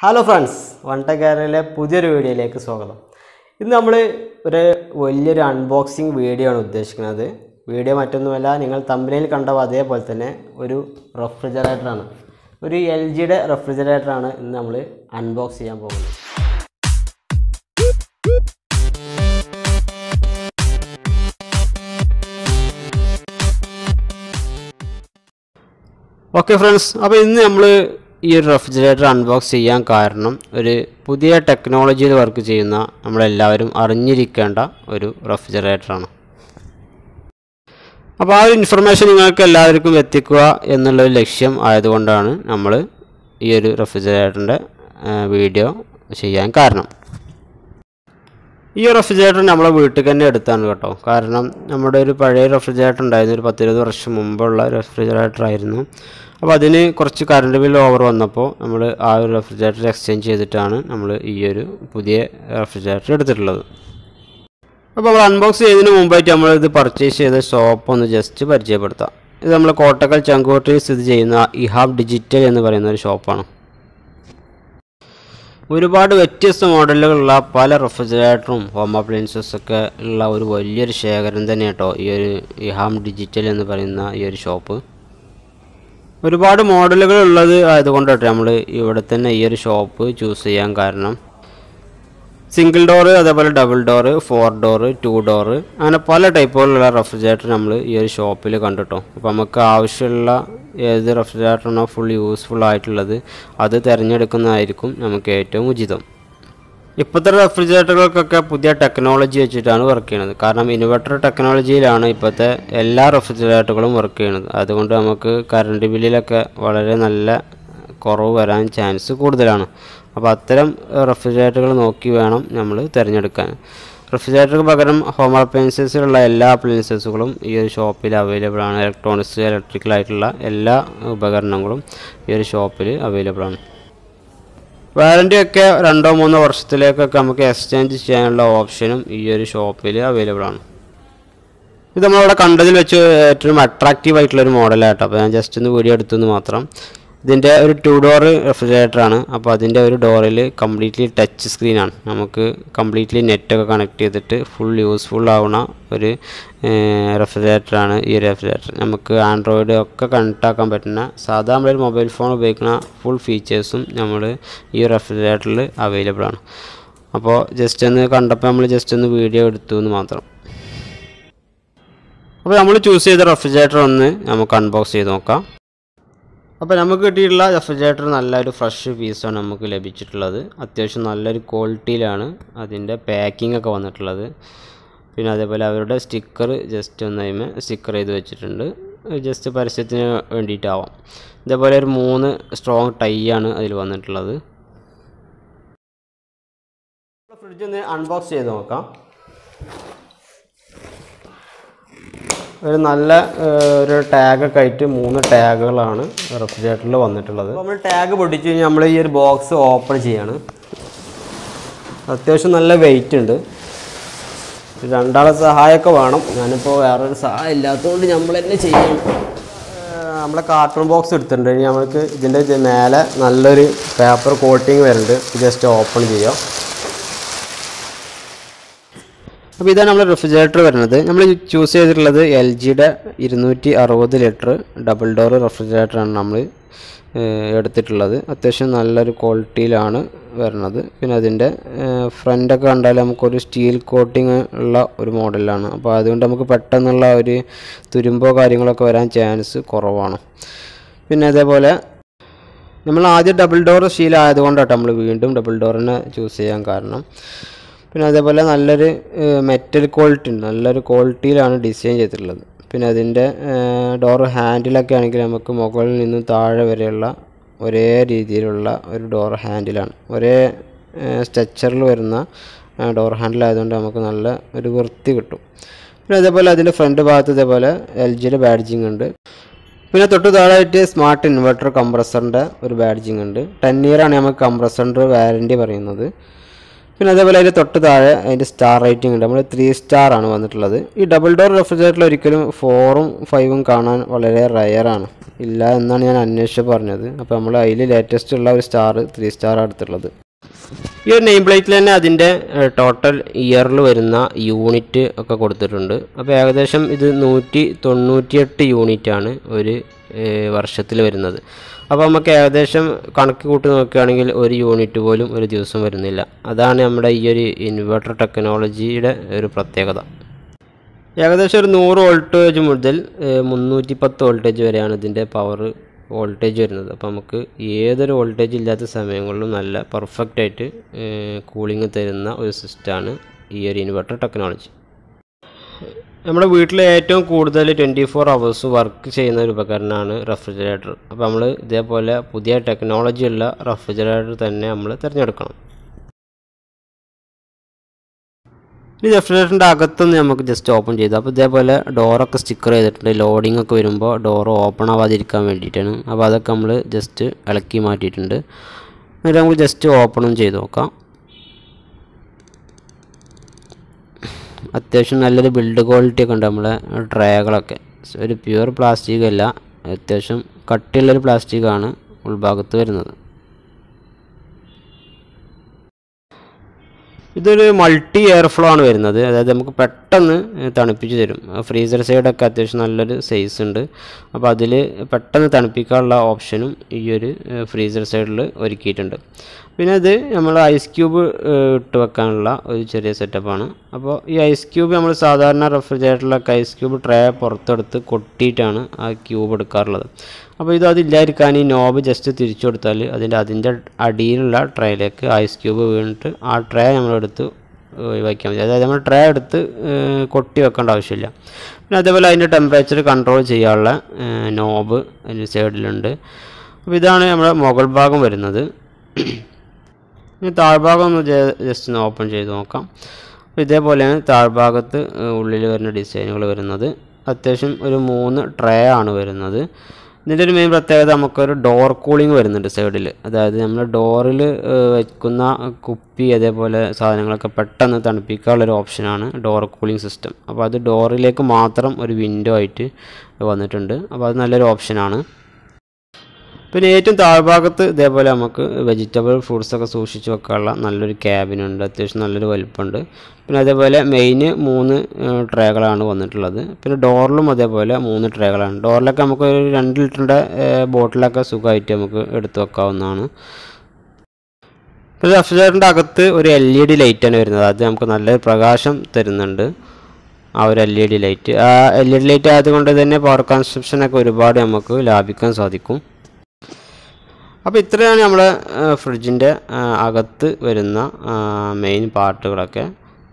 hello friends വണ്ടക്കാരയിലെ പുതിയൊരു വീഡിയോയിലേക്ക് സ്വാഗതം ഇന്ന് നമ്മൾ ഒരു വലിയൊരു അൺബോക്സിങ് വീഡിയോ ആണ് ഉദ്ദേശിക്കുന്നത് വീഡിയോ മറ്റൊന്നുമല്ല നിങ്ങൾ തമ്പനയിൽ കണ്ട അതേപോലെ തന്നെ ഒരു റെഫ്രിജറേറ്ററാണ് ഒരു എൽ ജിയുടെ റെഫ്രിജറേറ്ററാണ് ഇന്ന് നമ്മൾ അൺബോക്സ് ചെയ്യാൻ പോകുന്നത് ഓക്കെ ഫ്രണ്ട്സ് അപ്പോൾ ഇന്ന് നമ്മൾ ഈ ഒരു റെഫ്രിജറേറ്റർ അൺബോക്സ് ചെയ്യാൻ കാരണം ഒരു പുതിയ ടെക്നോളജിയിൽ വർക്ക് ചെയ്യുന്ന നമ്മളെല്ലാവരും അറിഞ്ഞിരിക്കേണ്ട ഒരു റെഫ്രിജറേറ്ററാണ് അപ്പോൾ ആ ഒരു ഇൻഫർമേഷൻ നിങ്ങൾക്ക് എല്ലാവർക്കും എത്തിക്കുക എന്നുള്ള ഒരു ലക്ഷ്യം ആയതുകൊണ്ടാണ് നമ്മൾ ഈ ഒരു റെഫ്രിജറേറ്ററിൻ്റെ വീഡിയോ ചെയ്യാൻ കാരണം ഈ റെഫ്രിജറേറ്റർ നമ്മളെ വീട്ടിൽ തന്നെ എടുത്താണ് കേട്ടോ കാരണം നമ്മുടെ ഒരു പഴയ റെഫ്രിജറേറ്റർ ഉണ്ടായിരുന്നു ഒരു പത്തിരുപത് വർഷം മുമ്പുള്ള റെഫ്രിജറേറ്റർ ആയിരുന്നു അപ്പോൾ അതിന് കുറച്ച് കറണ്ട് ബിൽ ഓവർ വന്നപ്പോൾ നമ്മൾ ആ ഒരു റെഫ്രിജറേറ്റർ എക്സ്ചേഞ്ച് ചെയ്തിട്ടാണ് നമ്മൾ ഈ ഒരു പുതിയ റെഫ്രിജറേറ്റർ എടുത്തിട്ടുള്ളത് അപ്പോൾ നമ്മൾ അൺബോക്സ് ചെയ്തതിന് മുമ്പായിട്ട് നമ്മൾ ഇത് പർച്ചേസ് ചെയ്ത ഷോപ്പ് ഒന്ന് ജസ്റ്റ് പരിചയപ്പെടുത്താം ഇത് നമ്മൾ കോട്ടക്കൽ ചങ്കോട്ടിൽ സ്ഥിതി ചെയ്യുന്ന ഇഹാബ് ഡിജിറ്റൽ എന്ന് പറയുന്ന ഒരു ഷോപ്പാണ് ഒരുപാട് വ്യത്യസ്ത മോഡലുകളുള്ള പല റെഫ്രിജറേറ്ററും ഹോം അപ്ലയൻസസ് ഒക്കെ ഉള്ള ഒരു വലിയൊരു ശേഖരം തന്നെ കേട്ടോ ഈ ഒരു ഇഹാം ഡിജിറ്റൽ എന്ന് പറയുന്ന ഈ ഒരു ഷോപ്പ് ഒരുപാട് മോഡലുകൾ ഉള്ളത് ആയതുകൊണ്ട് കേട്ടോ നമ്മൾ ഇവിടെ തന്നെ ഈ ഒരു ഷോപ്പ് ചൂസ് ചെയ്യാൻ കാരണം സിംഗിൾ ഡോറ് അതേപോലെ double door four door two door അങ്ങനെ പല ടൈപ്പുകളുള്ള റെഫ്രിജറേറ്റർ നമ്മൾ ഈ ഒരു ഷോപ്പിൽ കണ്ടിട്ടോ അപ്പോൾ നമുക്ക് ആവശ്യമുള്ള ഏത് റെഫ്രിജറേറ്ററാണോ ഫുൾ യൂസ്ഫുൾ ആയിട്ടുള്ളത് അത് തിരഞ്ഞെടുക്കുന്നതായിരിക്കും നമുക്ക് ഏറ്റവും ഉചിതം ഇപ്പോഴത്തെ റെഫ്രിജറേറ്ററുകൾക്കൊക്കെ പുതിയ ടെക്നോളജി വെച്ചിട്ടാണ് വർക്ക് ചെയ്യുന്നത് കാരണം ഇൻവെർട്ടർ ടെക്നോളജിയിലാണ് ഇപ്പോഴത്തെ എല്ലാ റെഫ്രിജറേറ്ററുകളും വർക്ക് ചെയ്യുന്നത് അതുകൊണ്ട് നമുക്ക് കറണ്ട് ബില്ലിലൊക്കെ വളരെ നല്ല കുറവ് വരാൻ ചാൻസ് കൂടുതലാണ് അപ്പോൾ അത്തരം റെഫ്രിജറേറ്ററുകൾ നോക്കി വേണം നമ്മൾ തിരഞ്ഞെടുക്കാൻ റെഫ്രിജറേറ്റർക്ക് പകരം ഹോം അപ്ലയൻസസിലുള്ള എല്ലാ അപ്ലയൻസസുകളും ഈ ഒരു ഷോപ്പിൽ അവൈലബിൾ ആണ് ഇലക്ട്രോണിക്സ് ഇലക്ട്രിക്കൽ ആയിട്ടുള്ള എല്ലാ ഉപകരണങ്ങളും ഈ ഒരു ഷോപ്പിൽ അവൈലബിൾ ആണ് വാറൻറ്റി ഒക്കെ രണ്ടോ മൂന്നോ വർഷത്തിലേക്കൊക്കെ നമുക്ക് എക്സ്ചേഞ്ച് ചെയ്യാനുള്ള ഓപ്ഷനും ഈ ഒരു ഷോപ്പിൽ അവൈലബിൾ ആണ് ഇത് നമ്മളിവിടെ കണ്ടതിൽ വെച്ച് ഏറ്റവും അട്രാക്റ്റീവ് ആയിട്ടുള്ള ഒരു മോഡലാട്ടോ അപ്പോൾ ഞാൻ ജസ്റ്റ് ഒന്ന് വീഡിയോ എടുത്തെന്ന് മാത്രം ഇതിൻ്റെ ഒരു ടു ഡോർ റെഫ്രിജറേറ്റർ ആണ് അപ്പോൾ അതിൻ്റെ ഒരു ഡോറിൽ കംപ്ലീറ്റ്ലി ടച്ച് സ്ക്രീനാണ് നമുക്ക് കംപ്ലീറ്റ്ലി നെറ്റൊക്കെ കണക്ട് ചെയ്തിട്ട് ഫുൾ യൂസ്ഫുൾ ആവുന്ന ഒരു റെഫ്രിജറേറ്ററാണ് ഈ റെഫ്രിജറേറ്റർ നമുക്ക് ആൻഡ്രോയിഡ് ഒക്കെ കണക്ട് ആക്കാൻ പറ്റുന്ന സാധാ നമ്മളൊരു മൊബൈൽ ഫോൺ ഉപയോഗിക്കുന്ന ഫുൾ ഫീച്ചേഴ്സും നമ്മൾ ഈ റെഫ്രിജറേറ്ററിൽ അവൈലബിൾ ആണ് അപ്പോൾ ജസ്റ്റ് ഒന്ന് കണ്ടപ്പോൾ നമ്മൾ ജസ്റ്റ് ഒന്ന് വീഡിയോ എടുത്തു എന്ന് മാത്രം അപ്പോൾ നമ്മൾ ചൂസ് ചെയ്ത റെഫ്രിജറേറ്റർ ഒന്ന് നമുക്ക് അൺബോക്സ് ചെയ്ത് നോക്കാം അപ്പോൾ നമുക്ക് കിട്ടിയിട്ടുള്ള റെഫ്രിജറേറ്റർ നല്ലൊരു ഫ്രഷ് പീസാണ് നമുക്ക് ലഭിച്ചിട്ടുള്ളത് അത്യാവശ്യം നല്ലൊരു ക്വാളിറ്റിയിലാണ് അതിൻ്റെ പാക്കിംഗ് ഒക്കെ വന്നിട്ടുള്ളത് പിന്നെ അതേപോലെ അവരുടെ സ്റ്റിക്കർ ജസ്റ്റ് ഒന്ന് അതിമേ സ്റ്റിക്കർ ചെയ്ത് വെച്ചിട്ടുണ്ട് ജസ്റ്റ് പരസ്യത്തിന് വേണ്ടിയിട്ടാവാം ഇതേപോലെ ഒരു മൂന്ന് സ്ട്രോങ് ടൈ ആണ് അതിൽ വന്നിട്ടുള്ളത് ഫ്രിഡ്ജ് ഒന്ന് അൺബോക്സ് ചെയ്ത് നോക്കാം ഒരു നല്ല ഒരു ടാഗൊക്കെ ആയിട്ട് മൂന്ന് ടാഗുകളാണ് റെഫ്രിജറേറ്ററിൽ വന്നിട്ടുള്ളത് നമ്മൾ ടാഗ് പൊട്ടിച്ച് കഴിഞ്ഞാൽ നമ്മൾ ഈ ഒരു ബോക്സ് ഓപ്പൺ ചെയ്യാണ് അത്യാവശ്യം നല്ല വെയിറ്റ് ഉണ്ട് രണ്ടാളെ സഹായമൊക്കെ വേണം ഞാനിപ്പോൾ വേറൊരു സഹായം ഇല്ലാത്തതുകൊണ്ട് നമ്മൾ തന്നെ ചെയ്യണം നമ്മളെ കാർട്ടൂൺ ബോക്സ് എടുത്തിട്ടുണ്ട് ഇനി നമ്മൾക്ക് ഇതിൻ്റെ മേലെ നല്ലൊരു പേപ്പർ കോട്ടിങ് വരുന്നുണ്ട് ജസ്റ്റ് ഓപ്പൺ ചെയ്യാം അപ്പോൾ ഇതാണ് നമ്മൾ റെഫ്രിജറേറ്റർ വരുന്നത് നമ്മൾ ചൂസ് ചെയ്തിട്ടുള്ളത് എൽ ജിയുടെ ഇരുന്നൂറ്റി അറുപത് ലിറ്റർ ഡബിൾ ഡോർ റെഫ്രിജറേറ്ററാണ് നമ്മൾ എടുത്തിട്ടുള്ളത് അത്യാവശ്യം നല്ലൊരു ക്വാളിറ്റിയിലാണ് വരുന്നത് പിന്നെ അതിൻ്റെ ഫ്രണ്ടൊക്കെ കണ്ടാൽ നമുക്കൊരു സ്റ്റീൽ കോട്ടിങ് ഉള്ള ഒരു മോഡലാണ് അപ്പോൾ അതുകൊണ്ട് നമുക്ക് പെട്ടെന്നുള്ള ഒരു തുരുമ്പോ കാര്യങ്ങളൊക്കെ വരാൻ ചാൻസ് കുറവാണ് പിന്നെ അതേപോലെ നമ്മൾ ആദ്യം ഡബിൾ ഡോർ ശീലമായതുകൊണ്ടാണ് നമ്മൾ വീണ്ടും ഡബിൾ ഡോറിനെ ചൂസ് ചെയ്യാൻ കാരണം പിന്നെ അതേപോലെ നല്ലൊരു മെറ്റൽ ക്വാളിറ്റി ഉണ്ട് നല്ലൊരു ക്വാളിറ്റിയിലാണ് ഡിസൈൻ ചെയ്തിട്ടുള്ളത് പിന്നെ അതിൻ്റെ ഡോർ ഹാൻഡിലൊക്കെ ആണെങ്കിൽ നമുക്ക് മുകളിൽ നിന്ന് താഴെ വരെയുള്ള ഒരേ രീതിയിലുള്ള ഒരു ഡോർ ഹാൻഡിലാണ് ഒരേ സ്ട്രക്ചറിൽ വരുന്ന ഡോർ ഹാൻഡിൽ ആയതുകൊണ്ട് നമുക്ക് നല്ല ഒരു വൃത്തി കിട്ടും പിന്നെ അതേപോലെ അതിൻ്റെ ഫ്രണ്ട് ഭാഗത്ത് ഇതേപോലെ എൽ ജിയുടെ ബാഡ്ജിങ് ഉണ്ട് പിന്നെ തൊട്ട് താഴായിട്ട് സ്മാർട്ട് ഇൻവെർട്ടർ കംപ്രസറിൻ്റെ ഒരു ബാഡ്ജിങ് ഉണ്ട് ടെൻ ഇയറാണ് നമുക്ക് കംപ്രസറിൻ്റെ വാറൻറ്റി പറയുന്നത് പിന്നെ അതേപോലെ അതിൻ്റെ തൊട്ട് താഴെ അതിൻ്റെ സ്റ്റാർ റേറ്റിംഗ് ഉണ്ട് നമ്മൾ ത്രീ സ്റ്റാർ ആണ് വന്നിട്ടുള്ളത് ഈ ഡബിൾ ഡോർ റെഫ്രിജറേറ്ററിൽ ഒരിക്കലും ഫോറും ഫൈവും കാണാൻ വളരെ റയറാണ് ഇല്ല എന്നാണ് ഞാൻ അന്വേഷിച്ച് പറഞ്ഞത് അപ്പോൾ നമ്മൾ അതിൽ ലേറ്റസ്റ്റ് ഉള്ള ഒരു സ്റ്റാർ ത്രീ സ്റ്റാർ എടുത്തുള്ളത് ഈ ഒരു നെയിം പ്ലേറ്റിൽ തന്നെ അതിൻ്റെ ടോട്ടൽ ഇയറിൽ വരുന്ന യൂണിറ്റ് ഒക്കെ കൊടുത്തിട്ടുണ്ട് അപ്പോൾ ഏകദേശം ഇത് നൂറ്റി തൊണ്ണൂറ്റിയെട്ട് യൂണിറ്റാണ് ഒരു വർഷത്തിൽ വരുന്നത് അപ്പോൾ നമുക്ക് ഏകദേശം കണക്ക് കൂട്ടി നോക്കുകയാണെങ്കിൽ ഒരു യൂണിറ്റ് പോലും ഒരു ദിവസം വരുന്നില്ല അതാണ് നമ്മുടെ ഈ ഒരു ഇൻവെർട്ടർ ടെക്നോളജിയുടെ ഒരു പ്രത്യേകത ഏകദേശം ഒരു നൂറ് വോൾട്ടേജ് മുതൽ മുന്നൂറ്റി പത്ത് വോൾട്ടേജ് വരെയാണ് ഇതിൻ്റെ പവർ വോൾട്ടേജ് വരുന്നത് അപ്പോൾ നമുക്ക് ഏതൊരു വോൾട്ടേജ് ഇല്ലാത്ത സമയങ്ങളിലും നല്ല പെർഫെക്റ്റ് ആയിട്ട് കൂളിംഗ് തരുന്ന ഒരു സിസ്റ്റമാണ് ഈ ഒരു ഇൻവെർട്ടർ ടെക്നോളജി നമ്മുടെ വീട്ടിൽ ഏറ്റവും കൂടുതൽ ട്വൻറ്റി ഫോർ അവേഴ്സ് വർക്ക് ചെയ്യുന്ന ഒരു ഉപകരണമാണ് റെഫ്രിജറേറ്റർ അപ്പോൾ നമ്മൾ ഇതേപോലെ പുതിയ ടെക്നോളജി ഉള്ള റെഫ്രിജറേറ്റർ തന്നെ നമ്മൾ തിരഞ്ഞെടുക്കണം ഈ റെഫ്രിജറേറ്ററിൻ്റെ അകത്തുനിന്ന് നമുക്ക് ജസ്റ്റ് ഓപ്പൺ ചെയ്തു അപ്പോൾ ഇതേപോലെ ഡോറൊക്കെ സ്റ്റിക്കർ ചെയ്തിട്ടുണ്ട് ലോഡിംഗ് ഒക്കെ വരുമ്പോൾ ഡോർ ഓപ്പൺ ആവാതിരിക്കാൻ വേണ്ടിയിട്ടാണ് അപ്പോൾ അതൊക്കെ നമ്മൾ ജസ്റ്റ് ഇളക്കി മാറ്റിയിട്ടുണ്ട് എന്നിട്ട് നമുക്ക് ജസ്റ്റ് ഓപ്പണും ചെയ്ത് നോക്കാം അത്യാവശ്യം നല്ലൊരു ബിൽഡ് ക്വാളിറ്റി ഒക്കെ ഉണ്ട് നമ്മളെ ട്രേകളൊക്കെ ഒരു പ്യുവർ പ്ലാസ്റ്റിക് അല്ല അത്യാവശ്യം കട്ടിയുള്ളൊരു പ്ലാസ്റ്റിക്കാണ് ഉൾഭാഗത്ത് വരുന്നത് ഇതൊരു മൾട്ടി എയർ ഫ്ലോ ആണ് വരുന്നത് അതായത് നമുക്ക് പെട്ടെന്ന് തണുപ്പിച്ച് തരും ഫ്രീസർ സൈഡൊക്കെ അത്യാവശ്യം നല്ലൊരു സൈസ് ഉണ്ട് അപ്പോൾ അതിൽ പെട്ടെന്ന് തണുപ്പിക്കാനുള്ള ഓപ്ഷനും ഈ ഒരു ഫ്രീസർ സൈഡിൽ ഒരുക്കിയിട്ടുണ്ട് പിന്നെ ഇത് നമ്മൾ ഐസ് ക്യൂബ് ഇട്ട് വെക്കാനുള്ള ഒരു ചെറിയ സെറ്റപ്പാണ് അപ്പോൾ ഈ ഐസ് ക്യൂബ് നമ്മൾ സാധാരണ റെഫ്രിജറേറ്ററിലൊക്കെ ഐസ് ക്യൂബ് ട്രേ പുറത്തെടുത്ത് കൊട്ടിയിട്ടാണ് ആ ക്യൂബ് എടുക്കാറുള്ളത് അപ്പോൾ ഇത് അതില്ലാതിരിക്കാൻ ഈ നോബ് ജസ്റ്റ് തിരിച്ചു കൊടുത്താൽ അതിൻ്റെ അതിൻ്റെ അടിയിലുള്ള ട്രേയിലേക്ക് ഐസ് ക്യൂബ് വീണിട്ട് ആ ട്രേ നമ്മളെടുത്ത് ഒഴിവാക്കിയാൽ മതി അതായത് നമ്മൾ ട്രേ എടുത്ത് കൊട്ടി വെക്കേണ്ട ആവശ്യമില്ല പിന്നെ അതേപോലെ അതിൻ്റെ ടെമ്പറേച്ചർ കൺട്രോൾ ചെയ്യാനുള്ള നോബ് അതിൻ്റെ സൈഡിലുണ്ട് അപ്പോൾ ഇതാണ് നമ്മുടെ മുകൾ ഭാഗം വരുന്നത് ഇനി താഴ്ഭാഗം ഒന്ന് ജസ്റ്റ് ഒന്ന് ഓപ്പൺ ചെയ്ത് നോക്കാം അപ്പോൾ ഇതേപോലെയാണ് താഴ്ഭാഗത്ത് ഉള്ളിൽ വരുന്ന ഡിസൈനുകൾ വരുന്നത് അത്യാവശ്യം ഒരു മൂന്ന് ട്രേ ആണ് വരുന്നത് ഇതിൻ്റെ ഒരു മെയിൻ പ്രത്യേകത നമുക്കൊരു ഡോർ കൂളിംഗ് വരുന്നുണ്ട് സൈഡിൽ അതായത് നമ്മൾ ഡോറിൽ വയ്ക്കുന്ന കുപ്പി അതേപോലെ സാധനങ്ങളൊക്കെ പെട്ടെന്ന് തണുപ്പിക്കാനുള്ളൊരു ഓപ്ഷനാണ് ഡോർ കൂളിംഗ് സിസ്റ്റം അപ്പോൾ അത് ഡോറിലേക്ക് മാത്രം ഒരു വിൻഡോ ആയിട്ട് വന്നിട്ടുണ്ട് അപ്പോൾ അത് നല്ലൊരു ഓപ്ഷനാണ് പിന്നെ ഏറ്റവും താഴ്ഭാഗത്ത് ഇതേപോലെ നമുക്ക് വെജിറ്റബിൾ ഫ്രൂട്ട്സ് ഒക്കെ സൂക്ഷിച്ച് വെക്കാനുള്ള നല്ലൊരു ക്യാബിനുണ്ട് അത്യാവശ്യം നല്ലൊരു വലിപ്പമുണ്ട് പിന്നെ അതേപോലെ മെയിന് മൂന്ന് ട്രേകളാണ് വന്നിട്ടുള്ളത് പിന്നെ ഡോറിലും അതേപോലെ മൂന്ന് ട്രേകളാണ് ഡോറിലൊക്കെ നമുക്ക് ഒരു രണ്ട് ലിറ്ററിൻ്റെ ബോട്ടിലൊക്കെ സുഖമായിട്ട് നമുക്ക് എടുത്തു വെക്കാവുന്നതാണ് പിന്നെ റെഫ്രിജറേറ്ററിൻ്റെ അകത്ത് ഒരു എൽ ഇ ഡി ലൈറ്റാണ് വരുന്നത് അത് നമുക്ക് നല്ലൊരു പ്രകാശം തരുന്നുണ്ട് ആ ഒരു എൽ ഇ ഡി ലൈറ്റ് ആ എൽ ഇ ഡി ലൈറ്റ് ആയതുകൊണ്ട് തന്നെ പവർ കൺസപ്ഷനൊക്കെ ഒരുപാട് നമുക്ക് ലാഭിക്കാൻ സാധിക്കും അപ്പോൾ ഇത്രയാണ് നമ്മുടെ ഫ്രിഡ്ജിൻ്റെ അകത്ത് വരുന്ന മെയിൻ പാർട്ടുകളൊക്കെ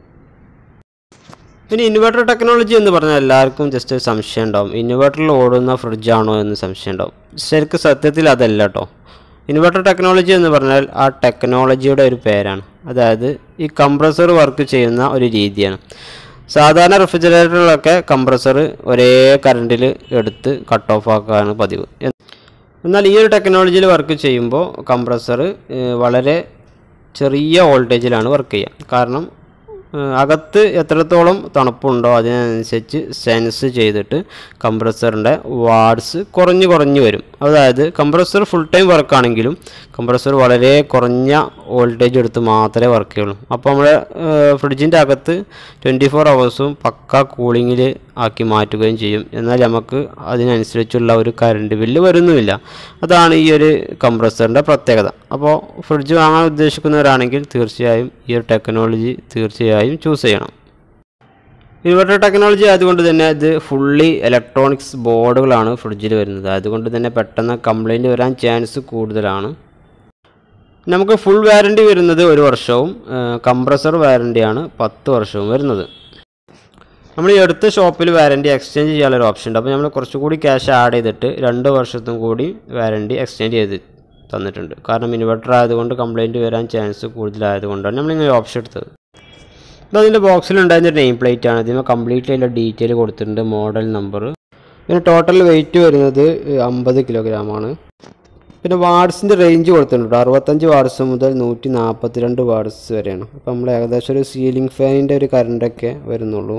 പിന്നെ ഇൻവെർട്ടർ ടെക്നോളജി എന്ന് പറഞ്ഞാൽ എല്ലാവർക്കും ജസ്റ്റ് ഒരു സംശയം ഉണ്ടാവും ഇൻവെർട്ടറിൽ ഓടുന്ന ഫ്രിഡ്ജാണോ എന്ന് സംശയം ഉണ്ടാവും ശരിക്കും സത്യത്തിൽ അതല്ല കേട്ടോ ഇൻവെർട്ടർ ടെക്നോളജി എന്ന് പറഞ്ഞാൽ ആ ടെക്നോളജിയുടെ ഒരു പേരാണ് അതായത് ഈ കംപ്രസർ വർക്ക് ചെയ്യുന്ന ഒരു രീതിയാണ് സാധാരണ റെഫ്രിജറേറ്ററിലൊക്കെ കംപ്രസർ ഒരേ കറണ്ടിൽ എടുത്ത് കട്ട് ഓഫ് ആക്കാനാണ് പതിവ് എന്നാൽ ഈ ഒരു ടെക്നോളജിയിൽ വർക്ക് ചെയ്യുമ്പോൾ കംപ്രസർ വളരെ ചെറിയ വോൾട്ടേജിലാണ് വർക്ക് ചെയ്യുക കാരണം അകത്ത് എത്രത്തോളം തണുപ്പുണ്ടോ അതിനനുസരിച്ച് സെൻസ് ചെയ്തിട്ട് കംപ്രസറിൻ്റെ വാർഡ്സ് കുറഞ്ഞു കുറഞ്ഞു വരും അതായത് കംപ്രസർ ഫുൾ ടൈം വർക്കാണെങ്കിലും കംപ്രസർ വളരെ കുറഞ്ഞ വോൾട്ടേജ് എടുത്ത് മാത്രമേ വർക്ക് ചെയ്യുള്ളൂ അപ്പോൾ നമ്മുടെ ഫ്രിഡ്ജിൻ്റെ അകത്ത് ട്വൻറ്റി ഫോർ അവേഴ്സും പക്ക കൂളിങ്ങിൽ ആക്കി മാറ്റുകയും ചെയ്യും എന്നാൽ നമുക്ക് അതിനനുസരിച്ചുള്ള ഒരു കറണ്ട് ബില്ല് വരുന്നുമില്ല അതാണ് ഈ ഒരു കംപ്രസറിൻ്റെ പ്രത്യേകത അപ്പോൾ ഫ്രിഡ്ജ് വാങ്ങാൻ ഉദ്ദേശിക്കുന്നവരാണെങ്കിൽ തീർച്ചയായും ഈ ഒരു ടെക്നോളജി തീർച്ചയായും ചൂസ് ചെയ്യണം ഇൻവെർട്ടർ ടെക്നോളജി ആയതുകൊണ്ട് തന്നെ ഇത് ഫുള്ളി ഇലക്ട്രോണിക്സ് ബോർഡുകളാണ് ഫ്രിഡ്ജിൽ വരുന്നത് അതുകൊണ്ട് തന്നെ പെട്ടെന്ന് കംപ്ലൈൻറ്റ് വരാൻ ചാൻസ് കൂടുതലാണ് നമുക്ക് ഫുൾ വാറണ്ടി വരുന്നത് ഒരു വർഷവും കംപ്രസർ വാറണ്ടിയാണ് പത്ത് വർഷവും വരുന്നത് നമ്മൾ ഈ അടുത്ത ഷോപ്പിൽ വാറണ്ടി എക്സ്ചേഞ്ച് ചെയ്യാനുള്ള ഓപ്ഷൻ ഉണ്ട് അപ്പോൾ നമ്മൾ കുറച്ചുകൂടി ക്യാഷ് ആഡ് ചെയ്തിട്ട് രണ്ട് വർഷത്തും കൂടി വാറണ്ടി എക്സ്ചേഞ്ച് ചെയ്ത് തന്നിട്ടുണ്ട് കാരണം ഇൻവെർട്ടർ ആയതുകൊണ്ട് കംപ്ലൈൻറ്റ് വരാൻ ചാൻസ് കൂടുതലായതുകൊണ്ടാണ് നമ്മളിങ്ങനെ ഓപ്ഷൻ എടുത്തത് ഇത് അതിൻ്റെ ബോക്സിലുണ്ടായിരുന്ന നെയിം പ്ലേറ്റ് ആണ് ഇതിന് കംപ്ലീറ്റ്ലി അതിൻ്റെ ഡീറ്റെയിൽ കൊടുത്തിട്ടുണ്ട് മോഡൽ നമ്പർ പിന്നെ ടോട്ടൽ വെയിറ്റ് വരുന്നത് അമ്പത് കിലോഗ്രാമാണ് പിന്നെ വാർഡ്സിൻ്റെ റേഞ്ച് കൊടുത്തിട്ടുണ്ട് അറുപത്തഞ്ച് വാർഡ്സ് മുതൽ നൂറ്റി നാൽപ്പത്തിരണ്ട് വാർഡ്സ് വരെയാണ് അപ്പോൾ നമ്മൾ ഏകദേശം ഒരു സീലിംഗ് ഫാനിൻ്റെ ഒരു കറണ്ടൊക്കെ വരുന്നുള്ളൂ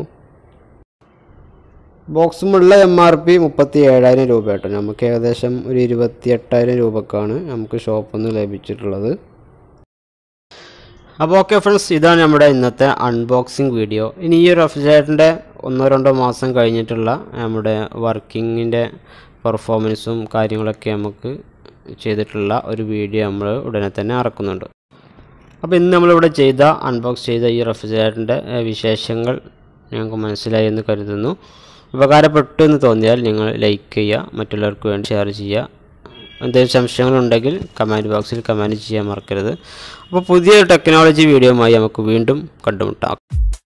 ബോക്സുമുള്ള എം ആർ പി മുപ്പത്തി ഏഴായിരം രൂപ കേട്ടോ നമുക്ക് ഏകദേശം ഒരു ഇരുപത്തി എട്ടായിരം രൂപക്കാണ് നമുക്ക് ഷോപ്പിൽ നിന്ന് ലഭിച്ചിട്ടുള്ളത് അപ്പോൾ ഓക്കെ ഫ്രണ്ട്സ് ഇതാണ് നമ്മുടെ ഇന്നത്തെ അൺബോക്സിങ് വീഡിയോ ഇനി ഈ റെഫ്രിജറേറ്ററിൻ്റെ ഒന്നോ രണ്ടോ മാസം കഴിഞ്ഞിട്ടുള്ള നമ്മുടെ വർക്കിങ്ങിൻ്റെ പെർഫോമൻസും കാര്യങ്ങളൊക്കെ നമുക്ക് ചെയ്തിട്ടുള്ള ഒരു വീഡിയോ നമ്മൾ ഉടനെ തന്നെ ഇറക്കുന്നുണ്ട് അപ്പോൾ ഇന്ന് നമ്മളിവിടെ ചെയ്ത അൺബോക്സ് ചെയ്ത ഈ റെഫ്രിജറേറ്ററിൻ്റെ വിശേഷങ്ങൾ ഞങ്ങൾക്ക് മനസ്സിലായി എന്ന് കരുതുന്നു ഉപകാരപ്പെട്ടു എന്ന് തോന്നിയാൽ നിങ്ങൾ ലൈക്ക് ചെയ്യുക മറ്റുള്ളവർക്ക് വേണ്ടി ഷെയർ ചെയ്യുക എന്തെങ്കിലും സംശയങ്ങളുണ്ടെങ്കിൽ കമൻറ്റ് ബോക്സിൽ കമൻറ്റ് ചെയ്യാൻ മറക്കരുത് അപ്പോൾ പുതിയൊരു ടെക്നോളജി വീഡിയോയുമായി നമുക്ക് വീണ്ടും കണ്ടുമുട്ടാം